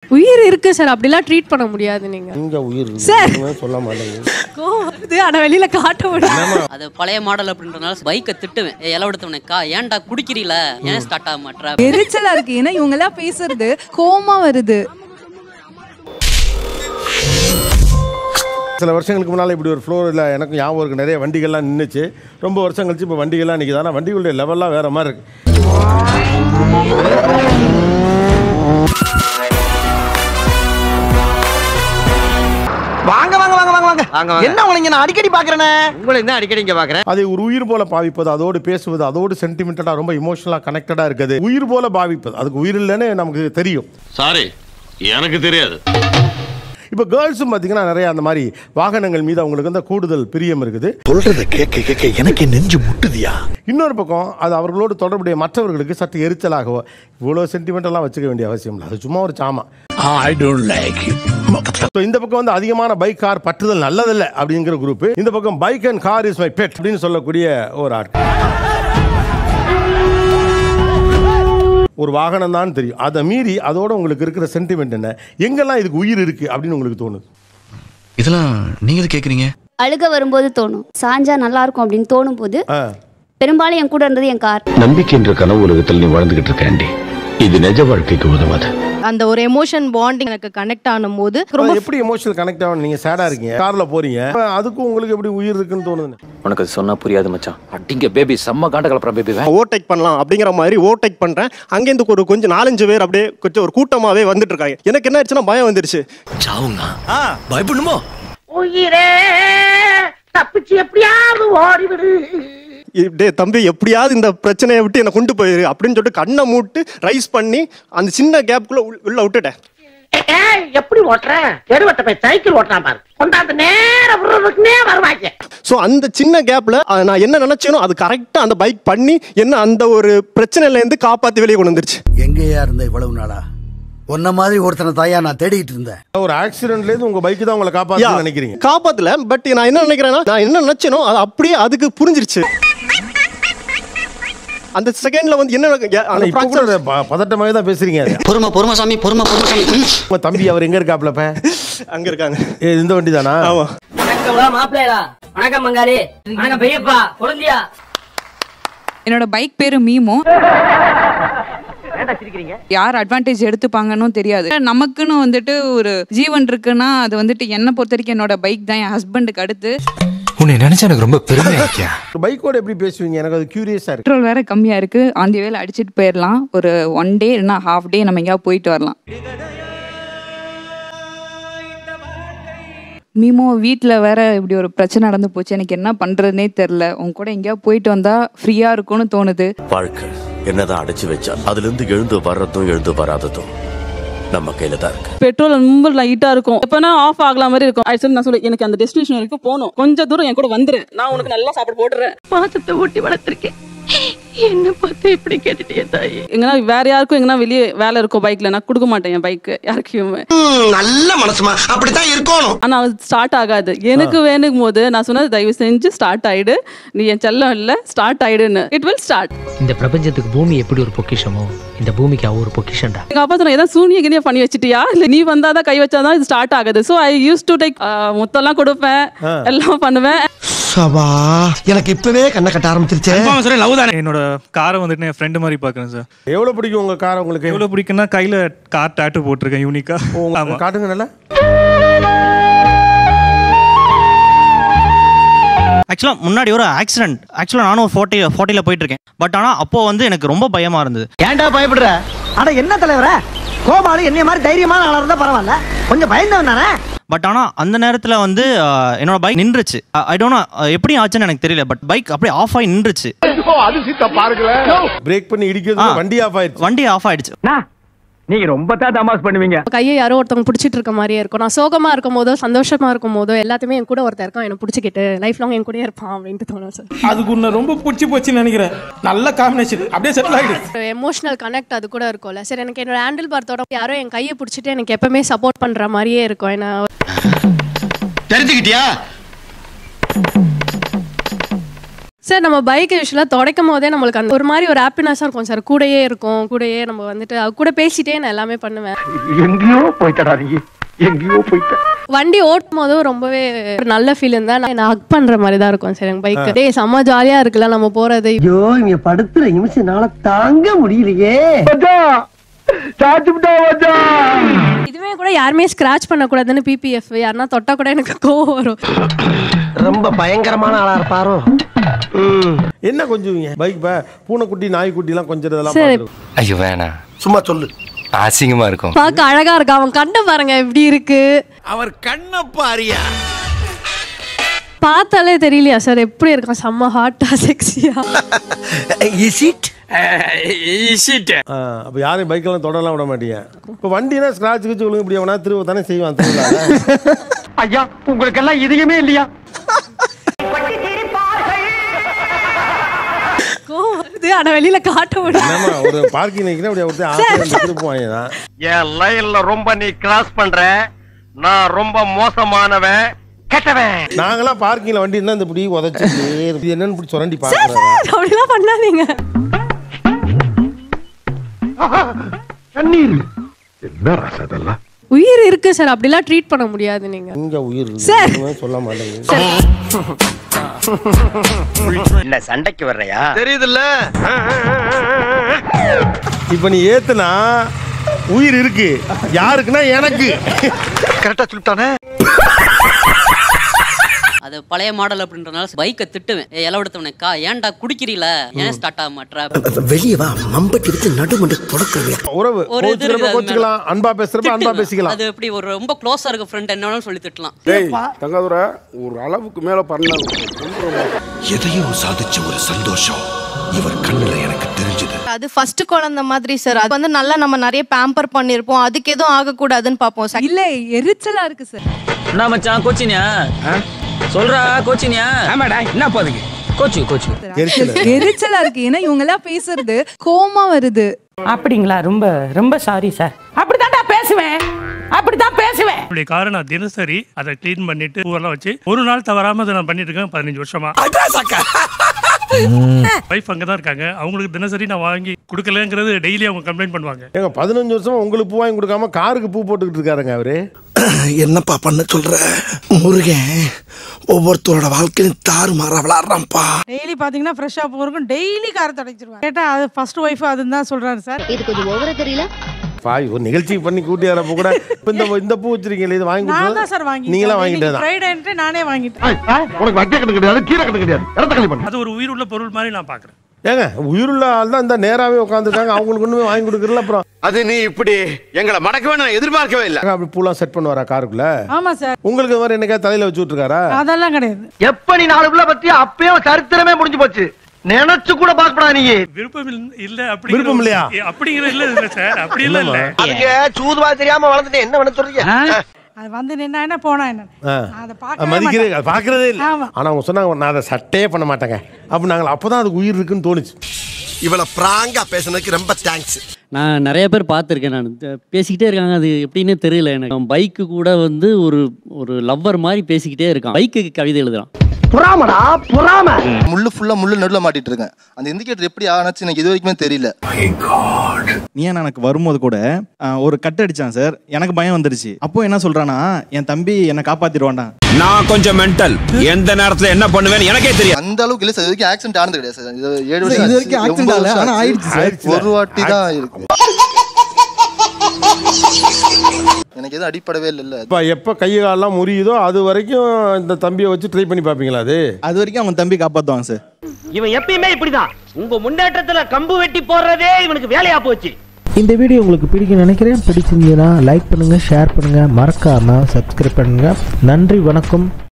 உயிர் இருக்கு சார் அப்படிலாம் ட்ரீட் பண்ண முடியாது நீங்க இங்க உயிர் சார். இருக்குன்னு சொல்ல மாட்டேங்க கோவம் வருது ஆனா வெளியில காட்ட முடியாது அது பழைய மாடல் அப்படின்றனால பைக்கை திட்டுவேன் ஏய், இலை எடுத்தவனே கா ஏன்டா குடிக்கிறீல ஏன் ஸ்டார்ட் ஆக மாட்டேற எரிச்சலா இருக்கு ஏன்னா இவங்க எல்லாம் பேசுறது கோமா வருது சில வருஷங்களுக்கு முன்னால் இப்படி ஒரு ஃப்ளோரில் எனக்கு ஞாபகம் இருக்கு நிறைய வண்டிகள்லாம் நின்றுச்சு ரொம்ப வருஷம் கழிச்சு இப்போ வண்டிகள்லாம் நிற்கிது ஆனால் வண்டிகளுடைய லெவல்லாம் வேற மாதிரி இருக்கு வாங்க வாங்க வாங்க வாங்க வாங்க வாங்க, வாங்க. என்ன உங்களை நான் அடிக்கடி பாக்குறேனே உங்களை என்ன அடிக்கடி இங்க பாக்குறேன் அதை ஒரு உயிர் போல பாவிப்பது அதோடு பேசுவது அதோடு சென்டிமெண்டலாக ரொம்ப இமோஷனலாக கனெக்டடாக இருக்குது உயிர் போல பாவிப்பது அதுக்கு உயிர் இல்லைன்னு நமக்கு தெரியும் சாரி எனக்கு தெரியாது இப்போ கேர்ள்ஸும் பார்த்தீங்கன்னா நிறைய அந்த மாதிரி வாகனங்கள் மீது அவங்களுக்கு வந்து கூடுதல் பிரியம் இருக்குது சொல்றத கேட்க கேட்க எனக்கு நெஞ்சு முட்டுதியா இன்னொரு பக்கம் அது அவர்களோடு தொடர்புடைய மற்றவர்களுக்கு சற்று எரிச்சலாகவோ இவ்வளோ சென்டிமெண்டெல்லாம் வச்சுக்க வேண்டிய அவசியம் இல்லை அது சும்மா ஒரு சாமா ஐ டோன்ட் லைக் ஸோ இந்த பக்கம் வந்து அதிகமான பைக் கார் பற்றுதல் நல்லதில்லை அப்படிங்கிற குரூப் இந்த பக்கம் bike and car is my pet அப்படின்னு சொல்லக்கூடிய ஒரு ஆர்ட் ஒரு வாகனம் தான் தெரியும் அதை மீறி அதோட உங்களுக்கு இருக்கிற சென்டிமெண்ட் என்ன எங்கெல்லாம் இதுக்கு உயிர் இருக்கு அப்படின்னு உங்களுக்கு தோணுது இதெல்லாம் நீங்க எது கேக்குறீங்க அழுக வரும்போது தோணும் சாஞ்சா நல்லா இருக்கும் அப்படின்னு தோணும் போது ஆ. பெரும்பாலும் என் கூட இருந்தது என் கார் நம்பிக்கை என்ற கனவு உலகத்தில் நீ வாழ்ந்துகிட்டு இருக்க ஆண்டி இது நிஜ வாழ்க்கைக்கு உதவாது அந்த ஒரு எமோஷன் பாண்டிங் எனக்கு கனெக்ட் ஆனும் போது ரொம்ப எப்படி எமோஷனல் கனெக்ட் ஆகும் நீங்க சேடா இருக்கீங்க கார்ல போறீங்க அதுக்கும் உங்களுக்கு எப்படி உயிர் இருக்குன்னு தோணுது உனக்கு அது சொன்னா புரியாது மச்சான் அடிங்க பேபி செம்ம காண்ட கலப்புற பேபி ஓவர்டேக் பண்ணலாம் அப்படிங்கிற மாதிரி ஓவர்டேக் பண்றேன் அங்கேருந்து ஒரு கொஞ்சம் நாலஞ்சு பேர் அப்படியே கொஞ்சம் ஒரு கூட்டமாவே வந்துட்டு இருக்காங்க எனக்கு என்ன ஆயிடுச்சுன்னா பயம் வந்துருச்சு சாவுங்க பயப்படணுமோ உயிரே தப்பிச்சு எப்படியாவது ஓடிவிடு டே தம்பி எப்படியாவது இந்த பிரச்சனையை விட்டு என்னை கொண்டு போயிரு அப்படின்னு சொல்லிட்டு கண்ணை மூட்டு ரைஸ் பண்ணி அந்த சின்ன கேப்குள்ள உள்ள விட்டுட்டேன் எப்படி ஓட்டுற எடுவட்ட போய் சைக்கிள் ஓட்டுறான் பாரு கொண்டாந்து நேர விடுறதுக்குனே வருவாங்க ஸோ அந்த சின்ன கேப்ல நான் என்ன நினைச்சேனோ அது கரெக்டா அந்த பைக் பண்ணி என்ன அந்த ஒரு பிரச்சனையில இருந்து காப்பாத்தி வெளியே கொண்டு வந்துருச்சு எங்கேயா இருந்த இவ்வளவு நாளா உன்ன மாதிரி ஒருத்தனை தாயா நான் தேடிட்டு இருந்தேன் ஒரு ஆக்சிடென்ட்ல இருந்து உங்க பைக் தான் உங்களை Yeah, காப்பாத்து நினைக்கிறீங்க காப்பாத்தல பட் நான் என்ன நினைக்கிறேன்னா நான் என்ன நினைச்சேனோ அது அப்படியே அதுக்கு புரிஞ்சிருச்சு அந்த செகண்ட்ல வந்து என்ன நடக்கு- ஆனா அந்த இப்ப கூட fracture- ஒரு ப- பதட்டமாவே தான் பேசுறீங்க பொறுமை பொறுமை சாமி பொறுமை பொறுமை சாமி உங்க தம்பி அவர் எங்க இருக்காப்ல இப்ப அங்க இருக்காங்க ஏ, இந்த வண்டி தானா ஆமா வணக்கம் மாப்பிள்ளைடா வணக்கம் மங்காளி வணக்கம் பெரியப்பா குழந்தையா என்னோட பைக் பேரு மீமோ யார் அட்வான்டேஜ் எடுத்துப்பாங்கன்னு தெரியாது நமக்குன்னு வந்துட்டு ஒரு ஜீவன் இருக்குன்னா அது வந்துட்டு என்னை பொறுத்த வரைக்கும் என்னோட பைக் தான் என் ஹஸ்பண்டுக்கு அடுத்து உன்னை நினைச்சா எனக்கு ரொம்ப பெருமையா இருக்கியா பைக்கோட எப்படி பேசுவீங்க எனக்கு அது கியூரியஸா இருக்கு பெட்ரோல் வேற கம்மியா இருக்கு ஆந்தி வேலை அடிச்சிட்டு போயிடலாம் ஒரு ஒன் டே இல்லைன்னா ஹாஃப் டே நம்ம எங்கேயாவது போயிட்டு வரலாம் மீமோ வீட்டில் வேற இப்படி ஒரு பிரச்சனை நடந்து போச்சு எனக்கு என்ன பண்றதுனே தெரில உன் கூட எங்கேயாவது போயிட்டு வந்தா ஃப்ரீயா இருக்கும்னு தோணுது வாழ்க்கை என்னதான் அடைச்சு வச்சா அதுல இருந்து எழுந்து வர்றதும் எழுந்து வராததும் நம்ம கையில தான் இருக்கு பெட்ரோல் ரொம்ப லைட்டா இருக்கும் எப்பனா ஆஃப் ஆகலாம் மாதிரி இருக்கும் ஆக்சுவலி நான் சொல்லுவேன் எனக்கு அந்த டெஸ்டினேஷன் வரைக்கும் போகணும் கொஞ்சம் தூரம் என் கூட வந்துரு நான் உனக்கு நல்லா சாப்பாடு போடுறேன் மாசத்தை ஊட்டி வளர்த்திருக்கேன் என்ன பார்த்து இப்படி கேட்டுட்டே தாயி எங்கன்னா வேற யாருக்கும் எங்கன்னா வெளியே வேலை இருக்கும் பைக்ல நான் கொடுக்க மாட்டேன் என் பைக் யாருக்குமே நல்ல மனசுமா அப்படித்தான் இருக்கணும் ஆனா அது ஸ்டார்ட் ஆகாது எனக்கு வேணும் போது நான் சொன்னது தயவு செஞ்சு ஸ்டார்ட் ஆயிடு நீ என் செல்லம் இல்ல ஸ்டார்ட் ஆயிடுன்னு இட் வில் ஸ்டார்ட் இந்த பிரபஞ்சத்துக்கு பூமி எப்படி ஒரு பொக்கிஷமோ இந்த பூமிக்கு அவ ஒரு பொக்கிஷன்டா எங்க அப்பா சொன்ன ஏதாவது சூனிய கிணிய பண்ணி வச்சிட்டியா இல்ல நீ வந்தாதான் கை வச்சாதான் இது ஸ்டார்ட் ஆகுது so I use to take மொத்தம்லாம் கொடுப்பேன் எல்லாம் பண்ணுவேன் சபா எனக்கு இப்பவே கண்ணை கட்ட ஆரம்பிச்சிருச்சே என்னோட காரை வந்துட்டு என் ஃப்ரெண்டு மாதிரி பார்க்குறேன் சார் எவ்வளவு பிடிக்கும் உங்க கார் உங்களுக்கு எவ்வளோ பிடிக்குன்னா கையில் கார் டேட்டு போட்டிருக்கேன் யூனிக்கா ஆமாம் காட்டுங்க நல்லா ஆக்சுவலாக முன்னாடி ஒரு ஆக்சிடென்ட் ஆக்சுவலாக நானும் ஒரு ஃபோர்ட்டி ஃபோர்ட்டியில் போயிட்டு இருக்கேன் பட் ஆனால் அப்போ வந்து எனக்கு ரொம்ப பயமாக இருந்தது ஏன்டா பயப்படுற அட என்ன தலைவர கோபாலு என்னைய மாதிரி தைரியமான ஆளா இருந்தா பரவாயில்ல கொஞ்சம் பயந்தவன் தானே பட் ஆனால் அந்த நேரத்தில் வந்து ஆஹ், என்னோட பைக் நின்றுச்சு ஐ டோன்ட் எப்படி ஆச்சுன்னு எனக்கு தெரியல பட் பைக் அப்படியே ஆஃப் ஆகி நின்றுச்சு பிரேக் பண்ணி இடிக்கிறது ஆ. வண்டி ஆஃப் ஆயிடுச்சு வண்டி ஆஃப் ஆயிடுச்சு நீங்க ரொம்ப தான் தமாஸ் பண்ணுவீங்க கையை யாரோ ஒருத்தவங்க பிடிச்சிட்டு இருக்க மாதிரியே இருக்கும் நான் சோகமா இருக்கும் போதோ சந்தோஷமா இருக்கும் போதோ எல்லாத்தையுமே என் கூட ஒருத்தர் இருக்கான் என்ன பிடிச்சிக்கிட்டு லைஃப் லாங் என் கூடயே இருப்பான் அப்படின்ட்டு தோணும் சார் அதுக்கு உன்னை ரொம்ப பிடிச்சி போச்சுன்னு நினைக்கிறேன் நல்ல காம்பினேஷன் அப்படியே செட்டில் ஆகிடுது எமோஷனல் கனெக்ட் அது கூட இருக்கும்ல சரி எனக்கு என்னோட ஹேண்டில் பார்த்தோட யாரோ என் கையை பிடிச்சிட்டு எனக்கு எப்பவுமே சப்போர்ட் பண்ற மாதிரியே இருக்கும் ஏன்னா தெரிஞ்சுக்கிட்டியா சார் நம்ம பைக் யூஸ்வலாக துடைக்கும் போதே நம்மளுக்கு அந்த ஒரு மாதிரி ஒரு ஹாப்பினஸாக இருக்கும் சார் கூடயே இருக்கும் கூடயே நம்ம வந்துட்டு அது கூட பேசிட்டே நான் எல்லாமே பண்ணுவேன் எங்கேயோ போயிட்டடா நீ எங்கேயோ போயிட்ட வண்டி ஓட்டும் போதும் ரொம்பவே ஒரு நல்ல ஃபீல் இருந்தா நான் ஹக் பண்ற மாதிரி தான் இருக்கும் சார் எங்க பைக் டேய் செம்ம ஜாலியா இருக்குல்ல நம்ம போறது ஐயோ இங்க படுத்துற நிமிஷம் நாள தாங்க முடியலையே இதுவே கூட யாருமே ஸ்கிராச் பண்ணக்கூடாதுன்னு பிபிஎஃப் யாருன்னா தொட்டா கூட எனக்கு கோவம் வரும் ரொம்ப பயங்கரமான ஆளா இருப்பாரோ என்ன கொஞ்சுவீங்க பைக் பூனைக்குட்டி நாய்க்குட்டி எல்லாம் கொஞ்சம் இதெல்லாம் சரி. பார்த்துருக்கோம். ஐயோ வேணாம் சும்மா சொல்லு அசிங்கமா இருக்கும் பார்க்க அழகா இருக்கு அவன் கண்ணை பாருங்க எப்படி இருக்கு அவர் கண்ண பாரியா பார்த்தாலே தெரியலையா சார் எப்படி இருக்கான் செம்ம ஹாட்டா செக்ஸியா இஸ் இட் இஸ் இட் ஆ, அப்ப யாரையும் பைக்கெல்லாம் தொடலாம் விட மாட்டீங்க இப்போ வண்டினா ஸ்கிராட்ச் கிச்சு விழுங்க இப்படி எவனா திரும்ப தானே செய்வான் திருவிழால ஐயா உங்களுக்கு எல்லாம் இதயமே இல்லையா கோவம் வருது ஆனா வெளியில காட்ட முடியும் என்னம்மா ஒரு பார்க்கிங் நிற்கிறேன் அப்படி ஒருத்தர் ஆசை திருப்புவாங்க தான் என் லைன்ல ரொம்ப நீ கிராஸ் பண்ற நான் ரொம்ப மோசமானவன் கெட்டவன் நாங்களாம் பார்க்கிங்ல வண்டி இருந்தா இந்த இப்படி உதச்சிட்டே இருக்கு. இது என்னன்னு இப்படி சுரண்டி பாக்குறேன் அப்படிலாம் பண்ணாதீங்க தண்ணீர் என்ன ரசம் இதெல்லாம் உயிர் இருக்கு சார் அப்படிலாம் ட்ரீட் பண்ண முடியாது நீங்க இங்க உயிர் இருக்கு. சார். ஒண்ணுமே சொல்ல மாட்டேங்குது என்ன சண்டைக்கு வர்றையா தெரியுதுல்ல இப்ப நீ ஏத்துனா உயிர் இருக்கு யாருக்குன்னா எனக்கு கரெக்டா சொல்லிட்டானே அது பழைய மாடல் அப்படின்றனால பைக்கை திட்டுவேன் ஏய், இலவெடுத்தவனே கா ஏன்டா குடிக்கிறீல ஏன் ஸ்டார்ட் ஆக மாட்டா வெளியே வா மம்பட்டி எடுத்து நடுமண்டு தொடக்கிறவே உறவு ஒரு இது கோச்சுக்கிறப்ப இருக்குது கோச்சுக்கலாம் அன்பா பேசுறப்ப அன்பா திட்டுவேன். பேசிக்கலாம் அது எப்படி ஒரு ரொம்ப க்ளோஸா இருக்க ஃப்ரெண்ட் என்ன வேணாலும் சொல்லி திட்டலாம் டேய் தங்காதுரை ஒரு அளவுக்கு மேல பண்ண எதையோ சாதிச்ச ஒரு சந்தோஷம் இவர் கண்ணுல எனக்கு தெரிஞ்சது அது ஃபர்ஸ்ட் குழந்தை மாதிரி சார் அது வந்து நல்லா நம்ம நிறைய பேம்பர் பண்ணிருப்போம் அதுக்கு எதுவும் ஆகக்கூடாதுன்னு பார்ப்போம் இல்ல எரிச்சலா இருக்கு சார் என்ன மச்சான் கோச்சினியா சொல்றா கோச்சினியா ஆமாடா என்ன போதுங்க கோச்சு கோச்சு எரிச்சலா இருக்கு ஏன்னா இவங்க எல்லாம் பேசுறது கோமா வருது அப்படிங்களா ரொம்ப ரொம்ப சாரி சார் அப்படித்தான்டா பேசுவேன் அப்படித்தான் பேசுவேன் என்னுடைய காரை நான் தினசரி அதை க்ளீன் பண்ணிட்டு பூவெல்லாம் வச்சு ஒரு நாள் தவறாம அதை நான் பண்ணிட்டு இருக்கேன் பதினஞ்சு வருஷமா வைஃப் அங்கதான் இருக்காங்க அவங்களுக்கு தினசரி நான் வாங்கி கொடுக்கலங்கிறது டெய்லி அவங்க கம்ப்ளைண்ட் பண்ணுவாங்க ஏங்க பதினஞ்சு வருஷமா உங்களுக்கு பூ வாங்கி கொடுக்காம காருக்கு பூ போட்டுக்கிட்டு இருக்காருங்க அவரு என்னப்பா பண்ண சொல்ற முருகன் ஒவ்வொருத்தரோட வாழ்க்கையிலும் தாறு மாற விளாடுறான்ப்பா டெய்லி பாத்தீங்கன்னா ஃப்ரெஷ்ஷா போறக்கும் டெய்லி காரை தடைச்சிருவாங்க கேட்டா அது ஃபர்ஸ்ட் ஒய்ஃப் அதுன்னு தான் சொல்றாரு சார் இது கொஞ்சம் ஓவரா தெரியல பாய் ஒரு நிகழ்ச்சி பண்ணி கூட்டி வரப்ப கூட இப்ப இந்த இந்த பூ வச்சிருக்கீங்களே இது வாங்கி நான் கொடுத்தது தான் சார் வாங்கி நீங்களா வாங்கிட்டு தான் ஃப்ரைடேன்ட்டு நானே வாங்கிட்டேன் உனக்கு வைக்க கணக்கு கிடையாது கீரை கணக்கு கிடையாது இடத்த களி பண்ணு அது ஒரு உயிர் உள்ள பொருள் மாதிரி நான் பாக்குறேன் ஏங்க உயிருள்ள ஆள் தான் இந்த நேராவே உட்காந்துருக்காங்க அவங்களுக்கு ஒண்ணுமே வாங்கி கொடுக்கறல அப்புறம் அது நீ இப்படி எங்களை மடக்கவே நான் எதிர்பார்க்கவே இல்லை அப்படி பூலாம் செட் பண்ணுவாரா காருக்குள்ள ஆமா சார் உங்களுக்கு இது மாதிரி என்னைக்கா தலையில வச்சு விட்டுருக்காரா அதெல்லாம் கிடையாது எப்ப நீ நாலு பிள்ளை பத்தி அப்பயே சரித்திரமே முடிஞ்சு போச்சு நினைச்சு கூட பாக்கப்படா நீ விருப்பம் இல்ல- இல்ல அப்படி விருப்பம் இல்லையா? அப்படிங்கிற இல்ல இல்ல சார் அப்படி இல்ல இல்ல அதுக்கு சூதுவா தெரியாம வளர்ந்துட்டு என்ன பண்ண சொல்றீங்க அது வந்து நின்னா என்ன போனா என்ன ஆ. அதை அது பார்க்கவே மதிக்கிறதே மாட்டேன். அது பார்க்கறதே இல்லை ஆமா. ஆனா அவங்க சொன்னாங்க நான் அதை சட்டையே பண்ண மாட்டேங்க அப்ப நாங்கள் அப்பதான் அதுக்கு உயிர் இருக்குன்னு தோணுச்சு இவள பிராங்கா பேசுனதுக்கு ரொம்ப தேங்க்ஸ் நான் நிறைய பேர் பார்த்துருக்கேன் நான் த- பேசிக்கிட்டே இருக்காங்க அது எப்படின்னே தெரியல எனக்கு பைக்கு கூட வந்து ஒரு ஒரு லவ்வர் மாதிரி பேசிக்கிட்டே இருக்கான் பைக்குக்கு கவிதை எழுதுறான் புறாமடா புறாம முள்ளு ஃபுல்லா முள்ளு நடுவில் மாட்டிட்டு இருக்கேன் அந்த இண்டிகேட்டர் எப்படி ஆனாச்சு எனக்கு இது வரைக்குமே தெரியல நீ ஏன் எனக்கு வரும்போது கூட ஆ, ஒரு கட் அடிச்சான் சார் எனக்கு பயம் வந்துருச்சு அப்போ என்ன சொல்றானா என் தம்பி என்னை காப்பாத்திடுவான்டா நான் கொஞ்சம் மென்டல் எந்த நேரத்துல என்ன பண்ணுவேன்னு எனக்கே தெரியும் அந்த அளவுக்கு இல்ல சார் இது வரைக்கும் ஆக்சிடென்ட் ஆனது கிடையாது சார் இது ஏழு வருஷம் இது வரைக்கும் ஆச்சு. accident ஒன்பது ஆகல, வருஷம் ஆனா ஆச்சு. ஆயிடுச்சு சார். ஒரு வாட்டி தான் இருக்கு எனக்கு எதுவும் அடிப்படவே இல்லைல்ல இப்ப எப்ப கை காலெல்லாம் முறியுதோ அது வரைக்கும் இந்த தம்பியை வச்சு ட்ரை பண்ணி பாப்பீங்களா அது அது வரைக்கும் அவன் தம்பி காப்பாத்துவாங்க சார் இவன் எப்பயுமே இப்படிதான் உங்க முன்னேற்றத்துல கம்பு வெட்டி போடுறதே இவனுக்கு வேலையா போச்சு இந்த வீடியோ உங்களுக்கு பிடிக்கும் நினைக்கிறேன் பிடிச்சிருந்தீங்கன்னா லைக் பண்ணுங்க ஷேர் பண்ணுங்க மறக்காம சப்ஸ்கிரைப் பண்ணுங்க நன்றி வணக்கம்